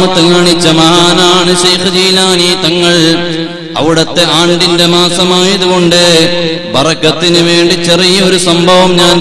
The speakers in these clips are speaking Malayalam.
കറാമത്ത് കാണിച്ച മഹാനാണ് ഷെയ്ഖ് ജീലാനി തങ്ങൾ അവിടത്തെ ആണ്ടിന്റെ മാസമായതുകൊണ്ട് ബറക്കത്തിന് വേണ്ടി ചെറിയൊരു സംഭവം ഞാൻ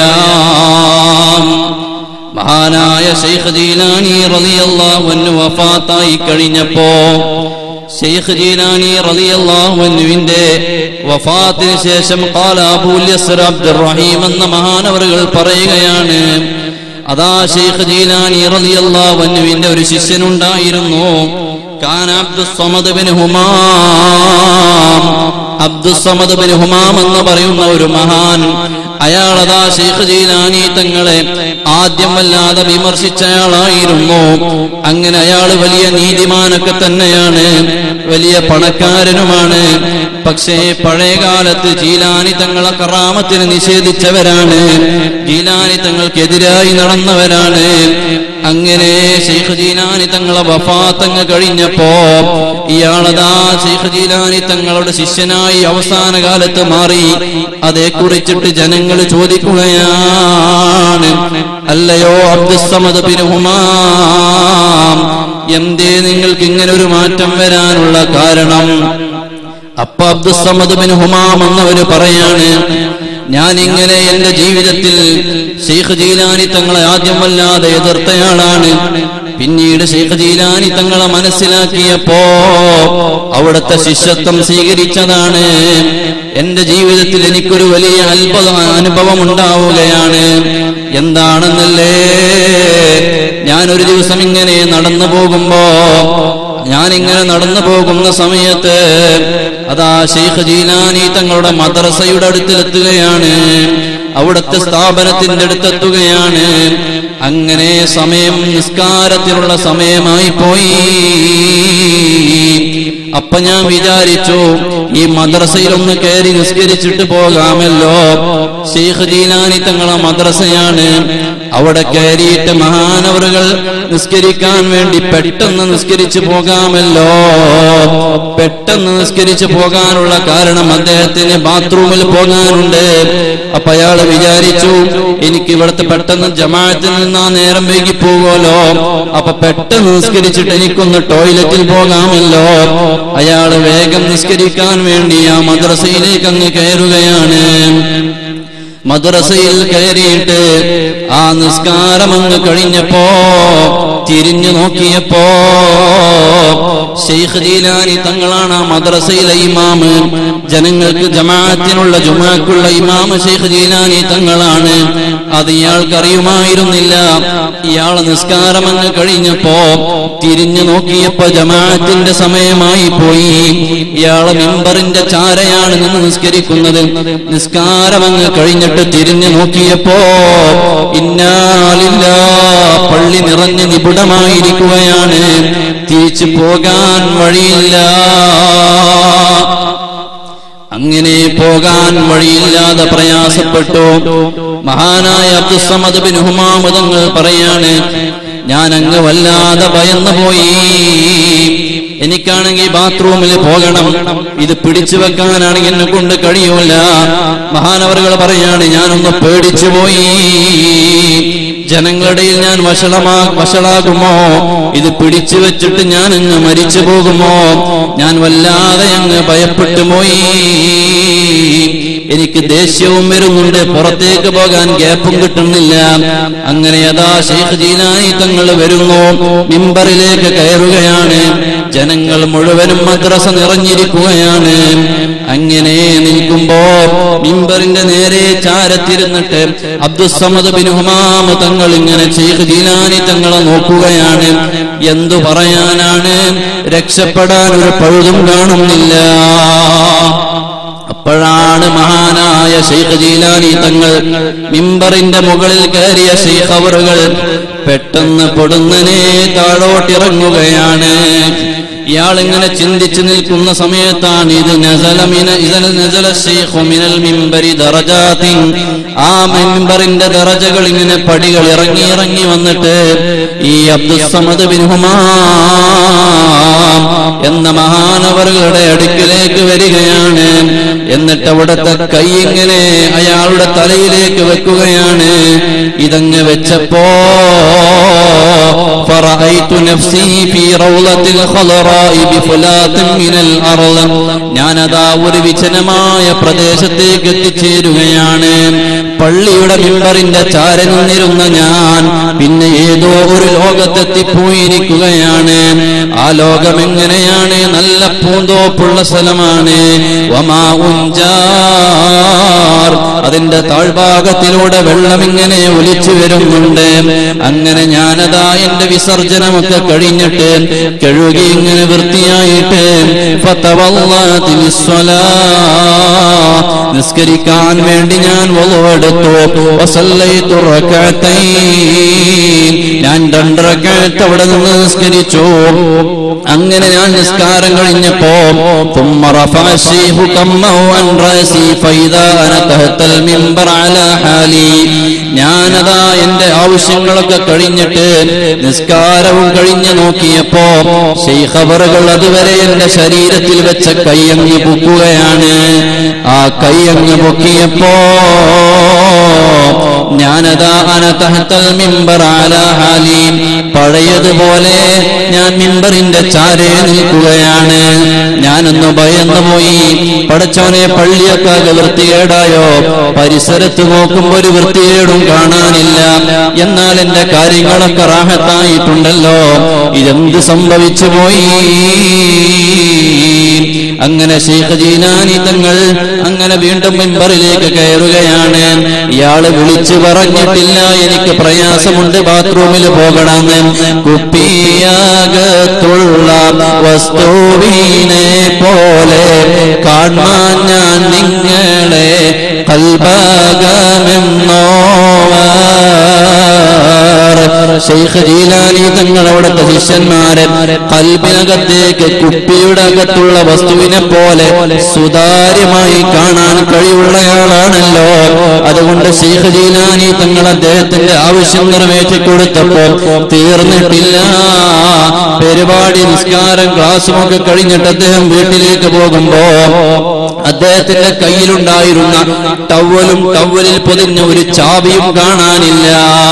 പറയാം മഹാനായ ഷെയ്ഖ് ജീലാനി റളിയല്ലാഹു അൻഹു വഫാത്തായി കഴിഞ്ഞപ്പോ ഷെയ്ഖ് ജീലാനി റളിയല്ലാഹു അൻഹുവിന്റെ വഫാത്തിന് ശേഷം ഖാല അബൂൽ യസ്ർ അബ്ദുർ റഹീം എന്ന മഹാനവറുകൾ പറയുകയാണ് അതാ ഷെയ്ഖ് ജീലാനി റളിയല്ലാഹു അൻഹുവിന്റെ ഒരു ശിഷ്യനുണ്ടായിരുന്നു കാന Abdussamad bin Humam Abdussamad bin Humam എന്ന് പറയുന്ന ഒരു മഹാൻ അയാൾ അതാ ഷെയ്ഖ് ജീലാനി തങ്ങളെ ആദ്യം വല്ലാതെ വിമർശിച്ചയാളായിരുന്നു അങ്ങനെ അയാൾ വലിയ നീതിമാനൊക്കെ തന്നെയാണ് വലിയ പണക്കാരനുമാണ് പക്ഷേ പഴയ കാലത്ത് ജീലാനി തങ്ങളെ കറാമത്തിന് നിഷേധിച്ചവരാണ് ജീലാനി തങ്ങൾക്കെതിരായി നടന്നവരാണ് അങ്ങനെ ഷെയ്ഖ് ജീലാനി തങ്ങളെ വഫാത്തങ്ങ് കഴിഞ്ഞപ്പോ ഇയാളതാ ഷെയ്ഖ് ജീലാനി തങ്ങളുടെ ശിഷ്യനായി അവസാന കാലത്ത് മാറി അതേ കുറിച്ചിട്ട് ജനങ്ങൾ ചോദിക്കുകയാണ് അല്ലയോ അബ്ദുസമദ് ബിൻ ഹുമാം എന്തേ നിങ്ങൾക്ക് ഇങ്ങനെ ഒരു മാറ്റം വരാനുള്ള കാരണം അപ്പ അബ്ദുസമദ് ബിൻ ഹുമാം എന്നവര് പറയാണ് ഞാൻ ഇങ്ങനെ എന്റെ ജീവിതത്തിൽ ഷെയ്ഖ് ജീലാനി തങ്ങളെ ആദ്യം വല്ലാതെ എതിർത്തയാളാണ് പിന്നീട് ഷെയ്ഖ് ജീലാനി തങ്ങളെ മനസ്സിലാക്കിയപ്പോ അവിടുത്തെ ശിഷ്യത്വം സ്വീകരിച്ചതാണ് എന്റെ ജീവിതത്തിൽ എനിക്കൊരു വലിയ അത്ഭുത അനുഭവം ഉണ്ടാവുകയാണ് എന്താണെന്നല്ലേ ഞാനൊരു ദിവസം ഇങ്ങനെ നടന്നു പോകുമ്പോ ഞാനിങ്ങനെ നടന്നു പോകുന്ന സമയത്ത് അതാ ഷെയ്ഖ് ജീലാനി തങ്ങളുടെ മദ്രസയുടെ അടുത്തിലെത്തുകയാണ് അവിടുത്തെ സ്ഥാപനത്തിന്റെ അടുത്തെത്തുകയാണ് അങ്ങനെ സമയം നിസ്കാരത്തിനുള്ള സമയമായി പോയി അപ്പൊ ഞാൻ വിചാരിച്ചു ഈ മദ്രസയിൽ ഒന്ന് കയറി നിസ്കരിച്ചിട്ട് പോകാമല്ലോ ഷെയ്ഖ് ജീലാനി തങ്ങളെ മദ്രസയാണ് അവിടെ കയറിയിട്ട് മഹാനവറുകൾ നിസ്കരിക്കാൻ വേണ്ടി പെട്ടെന്ന് നിസ്കരിച്ചു പോകാമല്ലോ പെട്ടെന്ന് നിസ്കരിച്ചു പോകാനുള്ള കാരണം അദ്ദേഹത്തിന് ബാത്റൂമിൽ പോകാനുണ്ട് അപ്പൊ അയാൾ വിചാരിച്ചു എനിക്ക് ഇവിടുത്തെ പെട്ടെന്ന് ജമാഅത്തിൽ നിന്ന് ആ നേരം വൈകി പോകുമല്ലോ അപ്പൊ പെട്ടെന്ന് നിസ്കരിച്ചിട്ട് എനിക്കൊന്ന് ടോയ്ലറ്റിൽ പോകാമല്ലോ അയാൾ വേഗം നിസ്കരിക്കാൻ വേണ്ടി ആ മദ്രസയിലേക്ക് അങ്ങ് കയറുകയാണ് മദ്രസയിൽ കയറിയിട്ട് ആ നിസ്കാരം അങ്ങ് കഴിഞ്ഞപ്പോ തിരിഞ്ഞു നോക്കിയപ്പോ ഷെയ്ഖ് ജീലാനി തങ്ങളാണ് ആ മദ്രസയിലെ ഇമാമ് ജനങ്ങൾക്ക് ജമാഅത്തിനുള്ള ജുമാക്കുള്ള ഇമാമ് ഷെയ്ഖ് ജീലാനി തങ്ങളാണ് അത് ഇയാൾക്ക് അറിയുമായിരുന്നില്ല ഇയാൾ നിസ്കാരം അങ്ങ് കഴിഞ്ഞപ്പോ തിരിഞ്ഞു നോക്കിയപ്പോ ജമാഅത്തിന്റെ സമയമായി പോയി ഇയാള് മിമ്പറിന്റെ ചാരയാണ് നിന്ന് നിസ്കരിക്കുന്നത് നിസ്കാരം അങ്ങ് കഴിഞ്ഞിട്ട് തിരിഞ്ഞു നോക്കിയപ്പോ ഇന്നാലില്ല പള്ളി നിറഞ്ഞ് നിബിഡമായിരിക്കുകയാണ് തിരിച്ചു പോകാൻ വഴിയില്ല അങ്ങനെ പോകാൻ വഴിയില്ലാതെ പ്രയാസപ്പെട്ടു മഹാനായ അബ്ദുസമദ് ബിൻ ഹുമാമതങ്ങൾ പറയാണ് ഞാൻ അങ്ങ് വല്ലാതെ ഭയന്നു പോയി എനിക്കാണെങ്കിൽ ബാത്റൂമിൽ പോകണം ഇത് പിടിച്ചു വെക്കാനാണെങ്കിൽ എന്നെ കൊണ്ട് കഴിയൂല മഹാനവറുകൾ പറയാണ് ഞാനൊന്ന് പേടിച്ചു പോയി ജനങ്ങളുടെ ഞാൻ വഷളമാ വഷളാകുമോ ഇത് പിടിച്ചു വെച്ചിട്ട് ഞാൻ അങ്ങ് മരിച്ചു പോകുമോ ഞാൻ വല്ലാതെ അങ്ങ് ഭയപ്പെട്ടു പോയി എനിക്ക് ദേഷ്യവും വരുന്നുണ്ട് പുറത്തേക്ക് പോകാൻ ഗ്യാപ്പും കിട്ടുന്നില്ല അങ്ങനെ യഥാ ഷെയ്ഖ് ജീലാനി തങ്ങൾ വരുന്നു മിമ്പറിലേക്ക് കയറുകയാണ് ജനങ്ങൾ മുഴുവനും മദ്രസ നിറഞ്ഞിരിക്കുകയാണ് അങ്ങനെ നിൽക്കുമ്പോ മിമ്പറിന്റെ നേരെ ചാരത്തിരുന്നിട്ട് അബ്ദുസമദ് ബിൻ ഹുമാമ തങ്ങൾ ഇങ്ങനെ ഷെയ്ഖ് ജീലാനി തങ്ങളെ നോക്കുകയാണ് എന്തു പറയാനാണ് രക്ഷപ്പെടാൻ ഒരു പഴുതും കാണുന്നില്ല അപ്പോഴാണ് മഹാനായ ഷെയ്ഖ് ജീലാനി തങ്ങൾ മിമ്പറിന്റെ മുകളിൽ കയറിയ ഷെയ്ഖ് അവറുകൾ പെട്ടെന്ന് പൊടുന്നനെ താഴോട്ടിറങ്ങുകയാണ് ഇയാൾ ഇങ്ങനെ ചിന്തിച്ചു നിൽക്കുന്ന സമയത്താണ് ഇത് നസലമിന ഇതൽ നസല ശൈഖു മിനൽ മിമ്പരി ദറജാത്തിൻ ആ മിമ്പറിന്റെ ദറജകൾ ഇങ്ങനെ പടികൾ ഇറങ്ങി ഇറങ്ങി വന്നിട്ട് ഈ അബ്ദുസമദ് ബിൻ ഹുമാം എന്ന മഹാനവറുകളുടെ അടുക്കിലേക്ക് വരികയാണ് എന്നിട്ട് അവിടുത്തെ കൈ ഇങ്ങനെ അയാളുടെ തലയിലേക്ക് വെക്കുകയാണ് ഇതങ്ങ് വെച്ചപ്പോ فرأيت نفسي في روضة الخضراء بفلاة من الأرض ഞാനതാ ഒരു വിജനമായ പ്രദേശത്തേക്ക് എത്തിച്ചേരുകയാണ് പള്ളിയുടെ മിമ്പറിന്റെ ചാര നിന്നിരുന്ന ഞാൻ പിന്നെ ഏതോ ഒരു ലോകത്തെത്തിപ്പോയിരിക്കുകയാണ് ആ ലോകം എങ്ങനെയാണ് നല്ല പൂന്തോപ്പുള്ള സ്ഥലമാണ് വമാ ഉഞ്ചാർ അതിന്റെ താഴ്ഭാഗത്തിലൂടെ വെള്ളം ഇങ്ങനെ ഒലിച്ചു വരുന്നുണ്ട് അങ്ങനെ ഞാനതാ എന്റെ വിസർജനമൊക്കെ കഴിഞ്ഞിട്ട് കഴുകി ഇങ്ങനെ വൃത്തിയായിട്ട് ഫതവല്ലഅതി ലിസ്സലാ. നിസ്കരിക്കാൻ വേണ്ടി ഞാൻ വളുവെടുത്തു വസല്ലൈതു റകഅത്തൈൻ. ഞാൻ രണ്ടരക്കാലത്ത് അവിടെ നിന്ന് നിസ്കരിച്ചു അങ്ങനെ ഞാൻ നിസ്കാരം കഴിഞ്ഞപ്പോ ثم رفع الشيخ كمه عن رأسي فإذا أنا تحت المنبر على حالي ഞാനതാ എന്റെ ആവശ്യങ്ങളൊക്കെ കഴിഞ്ഞിട്ട് നിസ്കാരവും കഴിഞ്ഞ് നോക്കിയപ്പോ ശൈഖബറുകൾ അതുവരെ എന്റെ ശരീരത്തിൽ വെച്ച കൈയങ്ങ് പൊക്കുകയാണ് ആ കൈയങ്ങ് പൊക്കിയപ്പോ ഞാനതാ അന തഹത്തൽ മിമ്പർ ആലാ ഹാലി പഴയതുപോലെ ഞാൻ മിമ്പറിന്റെ ചാരേ നിൽക്കുകയാണ് ഞാനൊന്ന് ഭയന്നു പോയി പടച്ചവനെ പള്ളിയൊക്കെ ആകെ വൃത്തികേടായോ പരിസരത്ത് നോക്കുമ്പോ ഒരു വൃത്തികേടും കാണാനില്ല എന്നാൽ എന്റെ കാര്യങ്ങളൊക്കെ റാഹത്തായിട്ടുണ്ടല്ലോ ഇതെന്ത് സംഭവിച്ചു പോയി അങ്ങനെ ശേഖ് ജീനാനി തങ്ങൾ അങ്ങനെ വീണ്ടും മെമ്പറിലേക്ക് കയറുകയാണ് ഇയാള് വിളിച്ചു പറഞ്ഞിട്ടില്ല എനിക്ക് പ്രയാസമുണ്ട് ബാത്റൂമിൽ പോകണമെന്ന് കുപ്പിയാകത്തുള്ള വസ്തുവിനെ പോലെ കാണാൻ ഞാൻ നിങ്ങളെ കൽഭാഗമെന്നോവാർ ശൈഖ് ജീലാനി തങ്ങൾ അവിടുത്തെ ശിഷ്യന്മാരെ കൽബിനകത്തേക്ക് കുപ്പിയുടെ അകത്തുള്ള വസ്തുവിനെ പോലെ സുതാര്യമായി കാണാൻ കഴിവുള്ളയാളാണല്ലോ അതുകൊണ്ട് ശൈഖ് ജീലാനി തങ്ങൾ അദ്ദേഹത്തിന്റെ ആവശ്യം നിറവേറ്റി കൊടുത്തപ്പോൾ തീർന്നിട്ടില്ല പരിപാടി നിസ്കാരം ക്ലാസ്സും ഒക്കെ കഴിഞ്ഞിട്ട് അദ്ദേഹം വീട്ടിലേക്ക് പോകുമ്പോ അദ്ദേഹത്തിന്റെ കയ്യിലുണ്ടായിരുന്ന ടവലും ടവലിൽ പൊതിഞ്ഞ ഒരു ചാവിയും കാണാനില്ല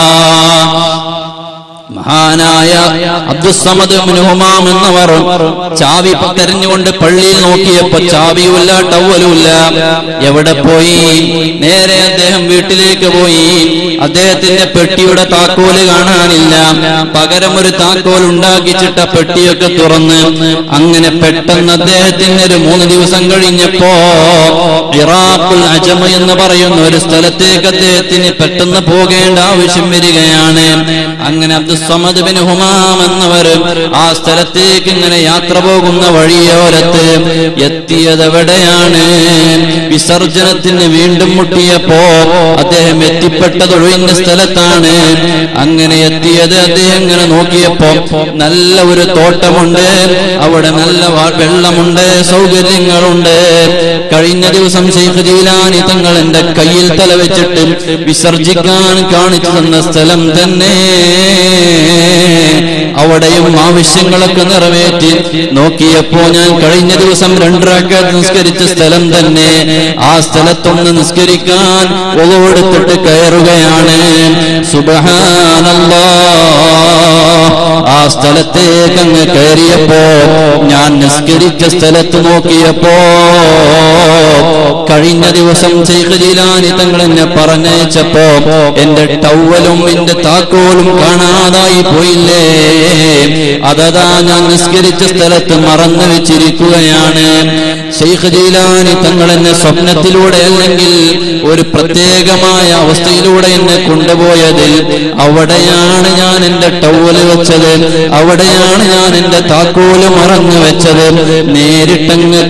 മഹാനായ അബ്ദുസമദ് ഹുമാം എന്നവർ ചാവി തെരഞ്ഞുകൊണ്ട് പള്ളിയിൽ നോക്കിയപ്പോ ചാവിയുമില്ല ടവലുമില്ല എവിടെ പോയി നേരെ അദ്ദേഹം വീട്ടിലേക്ക് പോയി അദ്ദേഹത്തിന്റെ പെട്ടിയുടെ താക്കോല് കാണാനില്ല പകരം ഒരു താക്കോൽ ഉണ്ടാക്കിച്ചിട്ട പെട്ടിയൊക്കെ തുറന്ന് അങ്ങനെ പെട്ടെന്ന് അദ്ദേഹത്തിന് ഒരു മൂന്ന് ദിവസം കഴിഞ്ഞപ്പോ ഇറാഖുൽ അജമ എന്ന് പറയുന്ന ഒരു സ്ഥലത്തേക്ക് അദ്ദേഹത്തിന് പെട്ടെന്ന് പോകേണ്ട ആവശ്യം വരികയാണ് അങ്ങനെ അബ്ദുസമദ് ബിൻ ഹുമാം എന്നവർ ആ സ്ഥലത്തേക്ക് ഇങ്ങനെ യാത്ര പോകുന്ന വഴിയോരത്ത് എത്തിയത് എവിടെയാണ് വിസർജനത്തിന് വീണ്ടും മുട്ടിയപ്പോ അദ്ദേഹം എത്തിപ്പെട്ടത് ഒഴിഞ്ഞ സ്ഥലത്താണ് അങ്ങനെ എത്തിയത് അദ്ദേഹം ഇങ്ങനെ നോക്കിയപ്പോ നല്ല ഒരു തോട്ടമുണ്ട് അവിടെ നല്ല വാ- വെള്ളമുണ്ട് സൗകര്യങ്ങളുണ്ട് കഴിഞ്ഞ ദിവസം ശൈഖ് ജീലാനി തങ്ങൾ എന്റെ കയ്യിൽ തല വെച്ചിട്ട് വിസർജിക്കാൻ കാണിച്ചു തന്ന സ്ഥലം തന്നെ അവിടെയും ആവശ്യങ്ങളൊക്കെ നിറവേറ്റി നോക്കിയപ്പോ ഞാൻ കഴിഞ്ഞ ദിവസം രണ്ടരക്ക നിസ്കരിച്ച സ്ഥലം തന്നെ ആ സ്ഥലത്തൊന്ന് നിസ്കരിക്കാൻ ഒളവെടുത്തിട്ട് കയറുകയാണ് സുബഹാനല്ലാ ആ സ്ഥലത്തേക്ക് അങ്ങ് കയറിയപ്പോ ഞാൻ നിസ്കരിച്ച സ്ഥലത്ത് നോക്കിയപ്പോ കഴിഞ്ഞ ദിവസം ശൈഖ് ജീലാനി തങ്ങൾ എന്നെ പറഞ്ഞയച്ചപ്പോ എന്റെ ടവലും എന്റെ താക്കോലും കാണാതായി പോയില്ലേ അതതാ ഞാൻ നിസ്കരിച്ച സ്ഥലത്ത് മറന്നു വെച്ചിരിക്കുകയാണ് ശൈഖ് ജീലാനി തങ്ങൾ എന്നെ സ്വപ്നത്തിലൂടെ അല്ലെങ്കിൽ ഒരു പ്രത്യേകമായ അവസ്ഥയിലൂടെ എന്നെ കൊണ്ടുപോയതിൽ അവിടെയാണ് ഞാൻ എന്റെ ടവല് വെച്ചത് അവിടെയാണ് ഞാൻ എന്റെ താക്കോല് മറന്നു വെച്ചത് നേരിട്ടങ്ങ്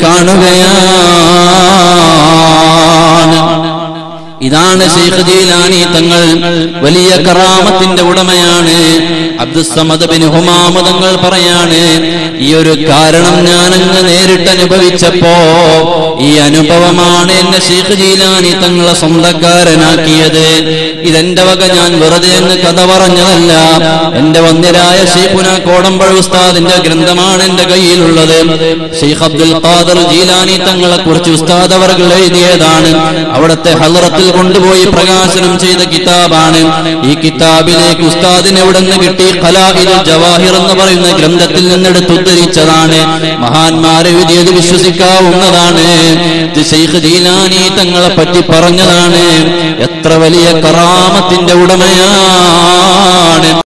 കാണുകയാണ് ഇതാണ് ശൈഖ് ജീലാനി തങ്ങൾ വലിയ കറാമത്തിന്റെ ഉടമയാണ് അബ്ദുസമദ് ബിൻ ഹുമാമ തങ്ങൾ പറയാണ് ഈ ഒരു കാരണം ഞാൻ അങ്ങ് നേരിട്ട് അനുഭവിച്ചപ്പോ ഈ അനുഭവമാണ് എന്നെ ഷെയ്ഖ് ജീലാനി തങ്ങളെ സ്വന്തക്കാരനാക്കിയത് ഇതെന്റെ വക ഞാൻ വെറുതെ അങ്ങ് കഥ പറഞ്ഞതല്ല എന്റെ വന്യരായ ഷെയ്ഖുന കോടമ്പഴ ഉസ്താദിന്റെ ഗ്രന്ഥമാണ് എന്റെ കയ്യിലുള്ളത് ഷെയ്ഖ് അബ്ദുൽ ഖാദർ ജീലാനി തങ്ങളെ കുറിച്ച് ഉസ്താദ് അവർ എഴുതിയതാണ് അവിടുത്തെ ഹലറത്തിൽ കൊണ്ടുപോയി പ്രകാശനം ചെയ്ത കിതാബാണ് ഈ കിതാബിലേക്ക് ഉസ്താദിന് എവിടെ നിന്ന് കിട്ടി ഖലാഇൽ ജവാഹിർ എന്ന് പറയുന്ന ഗ്രന്ഥത്തിൽ നിന്നെടുത്ത് ഉദ്ധരിച്ചതാണ് മഹാന്മാരെ എഴുതിയത് വിശ്വസിക്കാവുന്നതാണ് ഇത് ഷെയ്ഖ് ജീലാനി തങ്ങളെ പറ്റി പറഞ്ഞതാണ് എത്ര വലിയ കറാമത്തിന്റെ ഉടമയാണ്